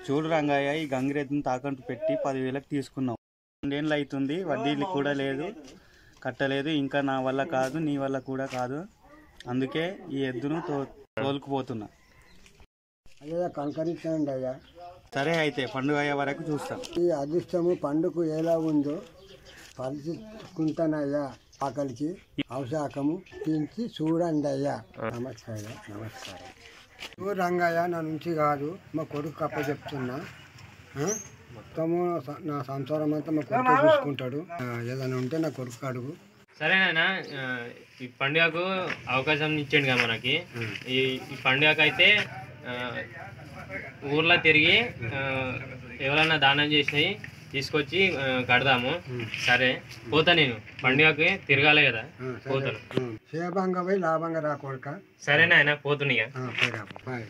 చూడు రంగయ్య ఈ గంగిరెద్దుని తాకట్టు పెట్టి పదివేలకు తీసుకున్నాం రెండేళ్ళు అవుతుంది వడ్డీలు కూడా లేదు కట్టలేదు ఇంకా నా వల్ల కాదు నీ వల్ల కూడా కాదు అందుకే ఈ ఎద్దును తో తోలుకుపోతున్నా అయ్యా కనకరించండి అయ్యా సరే అయితే పండుగ అయ్యే వరకు చూస్తాం ఈ అదృష్టము పండుగ ఎలా ఉందో పరిచుకుంటానయ్యా ఆకలికి అవశాకము తించి చూడండి అయ్యా నమస్కారం నమస్కారం ఓ రంగయ్య నా నుంచి కాదు మా కొడుకు కప్ప చెప్తున్నా ఆ? మొత్తము స- నా సంసారం అంతా మా కొడుకు చూసుకుంటాడు ఆ, ఏదైనా ఉంటే నా కొడుకు అడుగు సరేనా ఈ పండుగకు అవకాశం ఇచ్చాడు కదా మనకి ఈ ఈ పండుగకు అయితే ఆ, ఊర్లో తిరిగి ఆ, ఎవరన్నా దానం చేసినవి తీసుకొచ్చి ఆ, కడదాము సరే పోతా నేను పండుగకి తిరగాలి కదా ఆ, సరే. పోతాను ఆ, క్షేమంగా పోయి లాభంగా రా కొడుక సరేనా ఆయన పోతున్నా ఇక. ఆ, పోయిరా బాయ్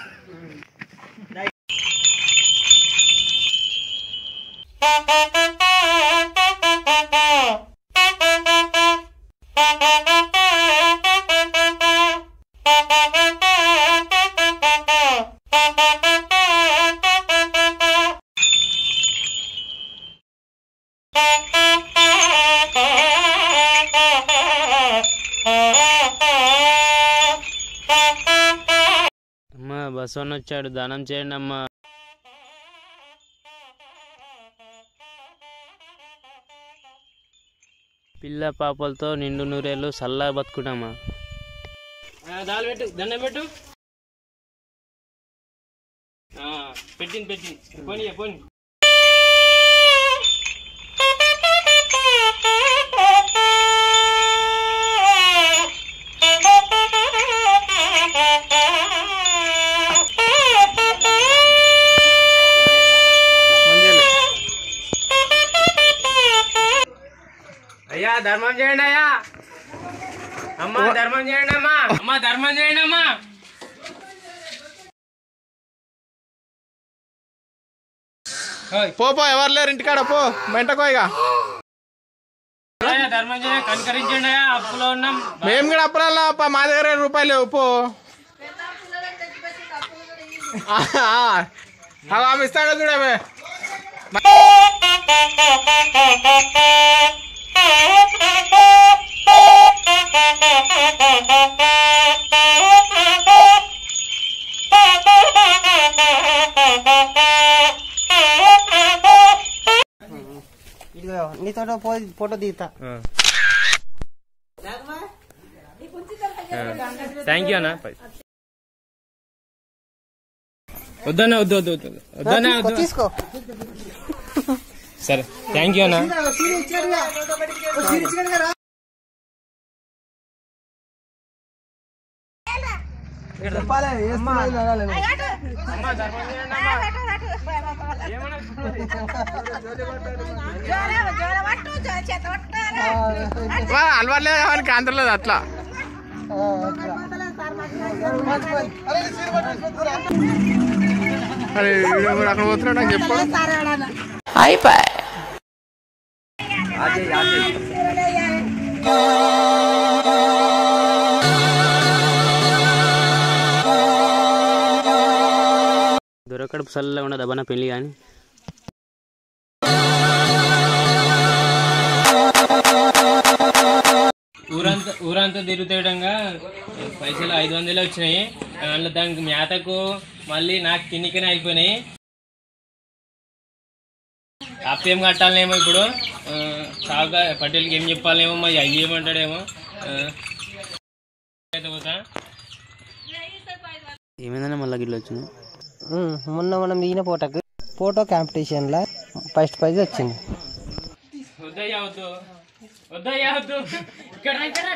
అమ్మా బస్సు వచ్చాడు దానం చేయండి అమ్మా పిల్ల పాపలతో నిండు నూరేళ్ళు సల్లా బతుకుటామా దాలు పెట్టు దండం పెట్టు ఆ, పెట్టింది పెట్టింది పోనీ పోనీ అయ్యా ధర్మం చేయండి అయ్యా అమ్మా ధర్మం చేయండి అమ్మా అమ్మా ధర్మం చేయండి అమ్మా పో పో ఎవరు లేరు ఇంటికాడ పో మెంటకో ఇక అయ్యా ధర్మం చేయండి కనికరించండి అయ్యా అప్పులో ఉన్నాం మేము కూడా అప్పుడల్లా పా, మా దగ్గర ఇరవై రూపాయలు లేవు పో ఆ, ఆ. అగో ఆమె ఇస్తాడో చూడమే నీతో ఫోటో దిగుతా థ్యాంక్ యూ అన్న వద్దన్నా వద్దు వద్దు వద్దు వద్దన్నా వద్దు తీసుకో సరే థ్యాంక్ యూ అన్న వా, అలవాటు లేదు కానీ కాంతలేదు అట్లా అరే వీడియో కూడా అక్కడ పోతున్నాడు నాకు చెప్పు దొరకడు సల్లగా ఉండదు అబ్బా నా పెళ్ళి కానీ ఊరంతా ఊరంతా తిరుగుతేయడంగా పైసలు ఐదు వందలే వచ్చినాయి అందులో దానికి మేతకు మళ్ళీ నాకు తిన్నికనే అయిపోయినాయి అప్పేం కట్టాలనేమో ఇప్పుడు ఆ, సాగుగా పటేల్కి ఏం చెప్పాలేమో మరి అయ్యి ఏమంటాడేమో ఆ, అయితే పోతా ఏమైందన్నా మళ్ళీ గిట్ల వచ్చినాయి మొన్న మనం దిగిన ఫోటోకి ఫోటో కాంపిటీషన్లో ఫస్ట్ ప్రైజ్ వచ్చింది వద్దయ్యా వద్దు వద్దయ్యా వద్దు ఇక్కడ రా, ఇక్కడ రా.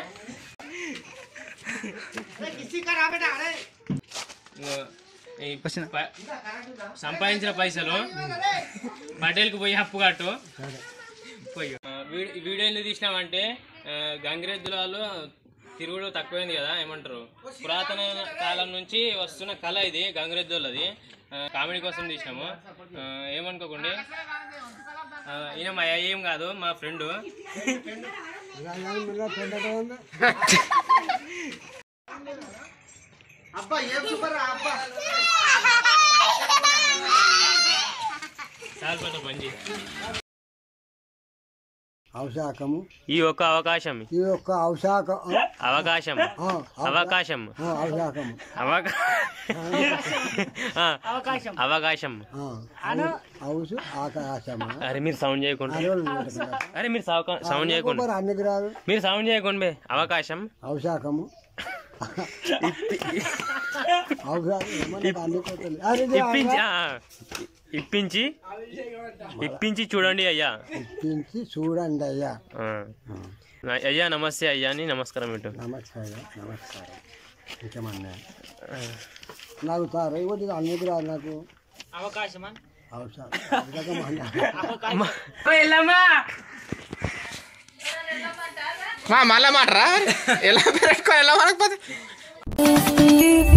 ఇగో, ఈ ప- సంపాదించిన పైసలు పటేల్కి పోయి అప్పు కట్టు పోయి ఆ, వీడి- ఈ వీడియో ఎందుకు తీసినామంటే ఆ, గంగిరెద్దుల వాళ్ళు తిరుగుడు తక్కువైంది కదా ఏమంటారు పురాతన కాలం నుంచి వస్తున్న కళ ఇది గంగిరెద్దులది కామెడీ కోసం తీసినాము ఆ, ఏమనుకోకండి ఆ, ఈయన మా అయ్య ఏం కాదు మా ఫ్రెండ్ అబ్బా ఏం సూపర్ అబ్బా చాలు పట్ల పని చేయి. అవశాకము ఈ ఒక్క అవకాశం ఈ యొక్క అవశాక అవకాశం ఆ, అవకాశం ఆ, అవశాకము అవకా ఆ, అవకాశం ఆ, అవు- అవుసు ఆకాశమా అరే మీరు సౌండ్ చేయకుండా అడవులు పెట్టుకుంటా. అరే మీరు సౌక- సౌండ్ చేయకుండా మరి అన్ని గ్రహాలు మీరు సౌండ్ చేయకుండా బే అవకాశం అవశాకము అవశాకం ఏమన్నా అన్ని కోతలు. అరే, ఇది ఇప్పించి ఆ, ఇప్పించి ఇప్పించి చూడండి అయ్యా ఇప్పించి చూడండి అయ్యా ఆ. అయ్యా నమస్తే అయ్యా అని నమస్కారం పెట్టు నమస్కారం నమస్కారం ఇంకేమన్నా నాకు సార్ ఇవ్వదు అన్ని గ్రహాలు నాకు అవశాకం అవశాకం అన్నా. మా మళ్ళా మాటరా ఎలా పెట్టుకో ఎలా మనకపోతే Thank you.